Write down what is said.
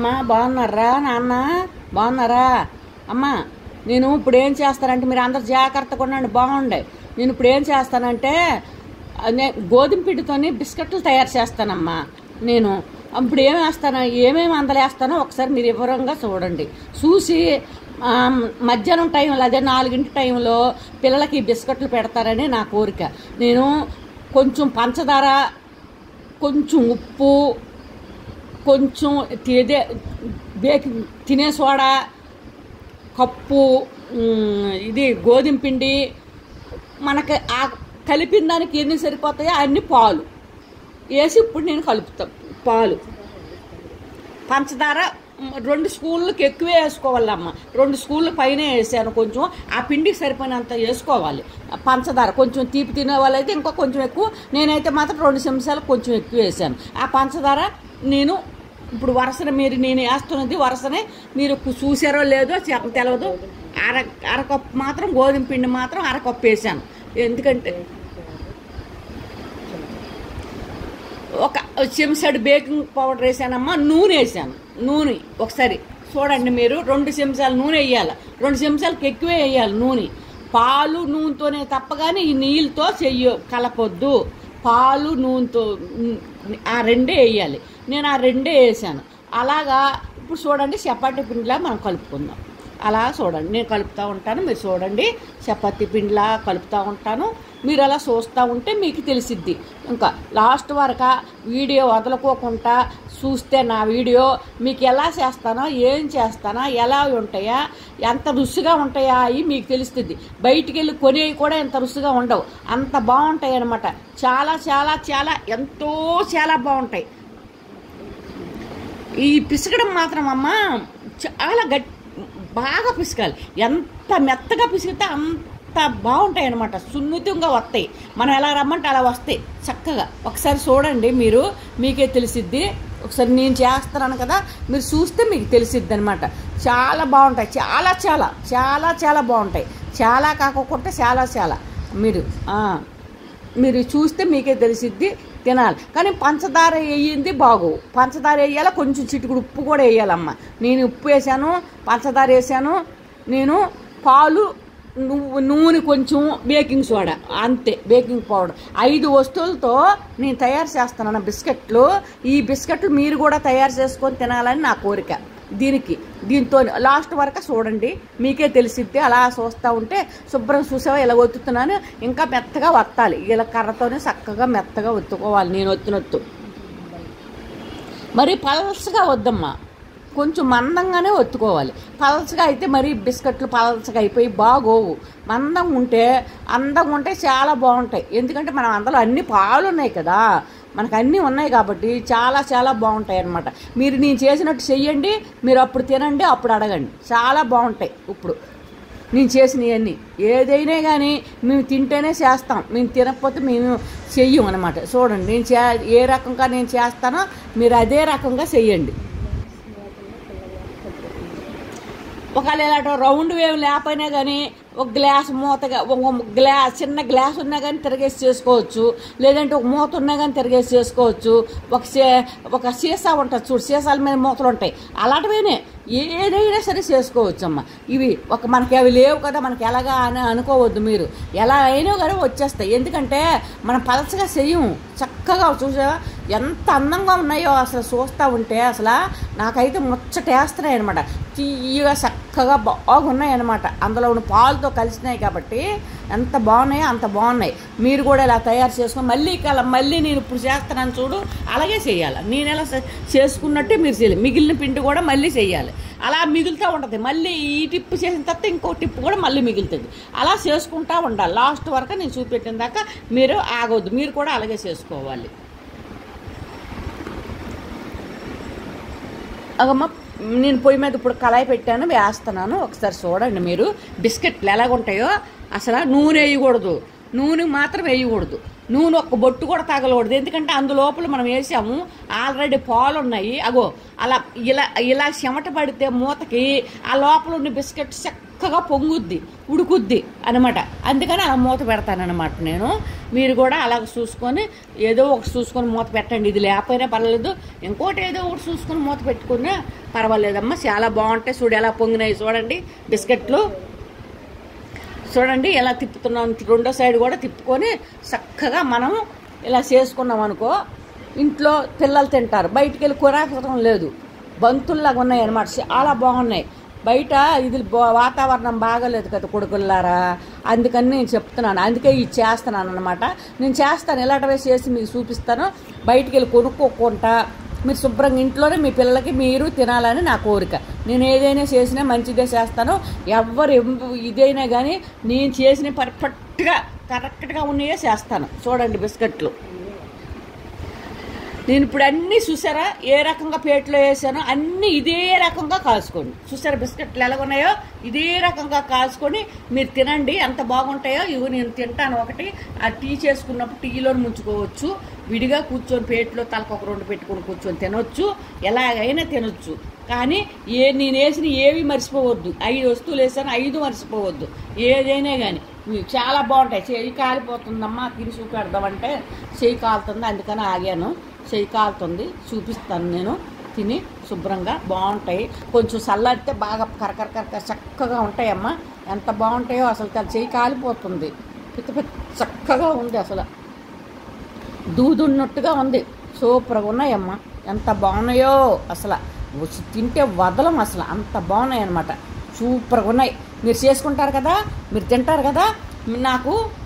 అమ్మ బాగున్నారా నాన్న బాగున్నారా అమ్మ నేను ఇప్పుడు ఏం చేస్తానంటే మీరు అందరు జాగ్రత్తగా ఉండండి బాగుండే నేను ఇప్పుడు ఏం చేస్తానంటే నే గోధుమ పిండితోని బిస్కెట్లు తయారు చేస్తానమ్మా నేను ఇప్పుడు ఏం వేస్తాను ఏమేమి అందలేస్తానో ఒకసారి మీరు వివరంగా చూడండి చూసి ఆ, మధ్యాహ్నం టైంలో అదే నాలుగింటి టైంలో పిల్లలకి బిస్కెట్లు పెడతారని నా కోరిక నేను కొంచెం పంచదార కొంచెం ఉప్పు కొంచెం ఇదే బేకింగ్ తినే సోడా కప్పు ఉమ్, ఇది గోధుమ పిండి మనకి ఆ కలిపిన దానికి ఎన్ని సరిపోతాయో అన్ని పాలు వేసి ఇప్పుడు నేను కలుపుతా పాలు పంచదార మ్, రెండు స్పూన్లకు ఎక్కువే వేసుకోవాలమ్మ రెండు స్పూన్ల పైన వేసాను కొంచెం ఆ పిండికి సరిపోయినంత వేసుకోవాలి పంచదార కొంచెం తీపి తినే వాళ్ళైతే ఇంకా కొంచెం ఎక్కువ నేనైతే మాత్రం రెండు చెంచాలు కొంచెం ఎక్కువ వేసాను ఆ పంచదార నేను ఇప్పుడు వరుసన మీరు నేను వేస్తున్నది వరుసనే మీరు చూసారో లేదో చె- తెలవదు అర అరకప్పు మాత్రం గోధుమ పిండి మాత్రం అరకప్పు వేసాను ఎందుకంటే ఒక చెంచాడు బేకింగ్ పౌడర్ వేసానమ్మా నూనె వేసాను నూనె ఒకసారి చూడండి మీరు రెండు చెంచాలు నూనె వేయాలి రెండు చెంచాలకు ఎక్కువే వేయాలి నూనె పాలు నూనెతోనే తప్ప కానీ ఈ నీళ్ళతో చెయ్య కలపొద్దు పాలు నూనెతో ఉమ్, ఆ రెండే వేయాలి నేను ఆ రెండే వేసాను అలాగా ఇప్పుడు చూడండి చపాతీ పిండిలా మనం కలుపుకుందాం అలా చూడండి నేను కలుపుతూ ఉంటాను మీరు చూడండి చపాతీ పిండిలా కలుపుతూ ఉంటాను మీరు అలా చూస్తూ ఉంటే మీకు తెలిసిద్ది ఇంకా లాస్ట్ వరకు వీడియో వదలకోకుండా చూస్తే నా వీడియో మీకు ఎలా చేస్తానో ఏం చేస్తానో ఎలా ఉంటాయా ఎంత రుచిగా ఉంటాయా అవి మీకు తెలుస్తుంది బయటికి వెళ్ళి కొనేవి కూడా ఎంత రుచిగా ఉండవు అంత బాగుంటాయి అనమాట చాలా చాలా చాలా ఎంతో చాలా బాగుంటాయి ఈ పిసకడం మాత్రం అమ్మ చాలా గట్టి బాగా పిసకాలి ఎంత మెత్తగా పిసికితే అంత బాగుంటాయి అనమాట సున్నితంగా వస్తాయి మనం ఎలా రమ్మంటే అలా వస్తాయి చక్కగా ఒకసారి చూడండి మీరు మీకే తెలిసిద్ది ఒకసారి నేను చేస్తున్నాను కదా మీరు చూస్తే మీకు తెలిసిద్ది అనమాట చాలా బాగుంటాయి చాలా చాలా చాలా చాలా బాగుంటాయి చాలా కాకుండా చాలా చాలా మీరు ఆ, మీరు చూస్తే మీకే తెలిసిద్ది తినాలి కానీ పంచదార వేయింది బాగు పంచదార వేయాలి కొంచెం చిటికుడు ఉప్పు కూడా వేయాలమ్మ నేను ఉప్పు వేసాను పంచదార వేసాను నేను పాలు నువ్వు నూనె కొంచెం బేకింగ్ సోడా అంతే బేకింగ్ పౌడర్ ఐదు వస్తువులతో నేను తయారు చేస్తున్నాను బిస్కెట్లు ఈ బిస్కెట్లు మీరు కూడా తయారు చేసుకొని తినాలని నా కోరిక దీనికి దీంతో లాస్ట్ వరకు చూడండి మీకే తెలిసిద్ది అలా చూస్తూ ఉంటే శుభ్రం చూసావా ఇలా ఒత్తుతున్నాను ఇంకా మెత్తగా వత్తాలి ఇలా కర్రతోనే చక్కగా మెత్తగా ఒత్తుకోవాలి నేను ఒత్తినొత్తు మరి పలసగా వద్దమ్మా కొంచెం మందంగానే ఒత్తుకోవాలి పలసగా అయితే మరి బిస్కెట్లు పలసగా అయిపోయి బాగోవు మందంగా ఉంటే అందంగా ఉంటే చాలా బాగుంటాయి ఎందుకంటే మనం అందులో అన్ని పాలు ఉన్నాయి కదా మనకు అన్నీ ఉన్నాయి కాబట్టి చాలా చాలా బాగుంటాయి అన్నమాట మీరు నేను చేసినట్టు చెయ్యండి మీరు అప్పుడు తినండి అప్పుడు అడగండి చాలా బాగుంటాయి ఇప్పుడు నేను చేసినవన్నీ ఏదైనా కానీ మేము తింటేనే చేస్తాం మేము తినకపోతే మేము చెయ్యం అనమాట చూడండి నేను చే ఏ రకంగా నేను చేస్తానో మీరు అదే రకంగా చెయ్యండి ఒకవేళ ఇలాంటి రౌండ్ వేవ్ లేకపోయినా కానీ ఒక గ్లాస్ మూతగా ఒక గ్లాస్ చిన్న గ్లాస్ ఉన్నా కానీ తిరగేసి చేసుకోవచ్చు లేదంటే ఒక మూత ఉన్నా కానీ తిరగేసి చేసుకోవచ్చు ఒక సీ ఒక సీసా ఉంటుంది చూడు సీసాల మీద మూతలు ఉంటాయి అలాంటివేనే ఏదైనా సరే చేసుకోవచ్చు అమ్మ ఇవి ఒక మనకి అవి లేవు కదా మనకి ఎలాగా అని అనుకోవద్దు మీరు ఎలా అయినా కానీ వచ్చేస్తాయి ఎందుకంటే మనం పలచగా చెయ్యము చక్కగా చూసా ఎంత అందంగా ఉన్నాయో అసలు చూస్తూ ఉంటే అసలు నాకైతే ముచ్చటేస్తున్నాయి అనమాట తీయగా చక్కగా బాగున్నాయి అనమాట అందులో ఉన్న పాలతో కలిసినాయి కాబట్టి ఎంత బాగున్నాయో అంత బాగున్నాయి మీరు కూడా ఇలా తయారు చేసుకుని మళ్ళీ కల మళ్ళీ నేను ఇప్పుడు చేస్తున్నాను చూడు అలాగే చేయాలి నేను ఎలా చే- చేసుకున్నట్టే మీరు చేయాలి మిగిలిన పిండి కూడా మళ్ళీ చేయాలి అలా మిగులుతూ ఉంటుంది మళ్ళీ ఈ టిప్పు చేసిన తర్వాత ఇంకో టిప్పు కూడా మళ్ళీ మిగులుతుంది అలా చేసుకుంటూ ఉండాలి లాస్ట్ వరకు నేను చూపెట్టిన దాకా మీరు ఆగొద్దు మీరు కూడా అలాగే చేసుకోవాలి అగమ్మ నేను పొయ్యి మీద ఇప్పుడు కళాయి పెట్టాను వేస్తున్నాను ఒకసారి చూడండి మీరు బిస్కెట్లు ఎలాగుంటాయో అసలు నూనె వేయకూడదు నూనె మాత్రం వేయకూడదు నూనె ఒక్క బొట్టు కూడా తగలకూడదు ఎందుకంటే అందులోపల మనం వేసాము ఆల్రెడీ పాలు ఉన్నాయి అగో అలా ఇలా ఇలా చెమట పడితే మూతకి ఆ లోపల ఉన్న బిస్కెట్ చక్క చక్కగా పొంగుద్ది ఉడుకుద్ది అనమాట అందుకని అలా మూత పెడతానమాట నేను మీరు కూడా అలాగ చూసుకొని ఏదో ఒకటి చూసుకొని మూత పెట్టండి ఇది లేకపోయినా పర్వాలేదు ఇంకోటి ఏదో ఒకటి చూసుకొని మూత పెట్టుకున్నా పర్వాలేదమ్మా చాలా బాగుంటాయి చూడు ఎలా పొంగినాయి చూడండి బిస్కెట్లు చూడండి ఎలా తిప్పుతున్నాం రెండో సైడ్ కూడా తిప్పుకొని చక్కగా మనం ఇలా చేసుకున్నాం అనుకో ఇంట్లో పిల్లలు తింటారు బయటికి వెళ్ళి కొరాకడం లేదు బంతుల్లాగా ఉన్నాయి అనమాట చాలా బాగున్నాయి బయట ఇది బా- వాతావరణం బాగాలేదు కదా కొడుకుల్లారా అందుకని నేను చెప్తున్నాను అందుకే ఇది చేస్తున్నాను అనమాట నేను చేస్తాను ఇలాంటివే చేసి మీకు చూపిస్తాను బయటికి వెళ్ళి కొనుక్కోకుండా మీరు శుభ్రంగా ఇంట్లోనే మీ పిల్లలకి మీరు తినాలని నా కోరిక నేను ఏదైనా చేసినా మంచిదే చేస్తాను ఎవరు ఎం- ఇదైనా కానీ నేను చేసిన పర్ఫెక్ట్గా కరెక్ట్గా ఉన్నాయే చేస్తాను చూడండి బిస్కెట్లు నేను ఇప్పుడు అన్నీ చూసారా ఏ రకంగా ప్లేట్లో వేసానో అన్నీ ఇదే రకంగా కాల్చుకోండి చూసారా బిస్కెట్లు ఎలా ఉన్నాయో ఇదే రకంగా కాల్చుకొని మీరు తినండి ఎంత బాగుంటాయో ఇవి నేను తింటాను ఒకటి ఆ టీ చేసుకున్నప్పుడు టీలో ముంచుకోవచ్చు విడిగా కూర్చొని ప్లేట్లో తలకు ఒక రెండు పెట్టుకొని కూర్చొని తినొచ్చు ఎలాగైనా తినొచ్చు కానీ ఏ నేను వేసిన ఏవి మర్చిపోవద్దు ఐదు వస్తువులు వేసాను ఐదు మర్చిపోవద్దు ఏదైనా కానీ ఇవి చాలా బాగుంటాయి చెయ్యి కాలిపోతుందమ్మా తిని చూపెడదామంటే చెయ్యి కాలుతుంది అందుకని ఆగాను చెయ్యి కాలుతుంది చూపిస్తాను నేను తిని శుభ్రంగా బాగుంటాయి కొంచెం చల్లారితే బాగా కరకర కరకర చక్కగా ఉంటాయమ్మా ఎంత బాగుంటాయో అసలు తన చెయ్యి కాలిపోతుంది పిత్త పిత్త చక్కగా ఉంది అసలు దూదున్నట్టుగా ఉంది సూపర్గా ఉన్నాయమ్మా ఎంత బాగున్నాయో అసలు వచ్చి తింటే వదలం అసలు అంత బాగున్నాయి అనమాట సూపర్గా ఉన్నాయి మీరు చేసుకుంటారు కదా మీరు తింటారు కదా నాకు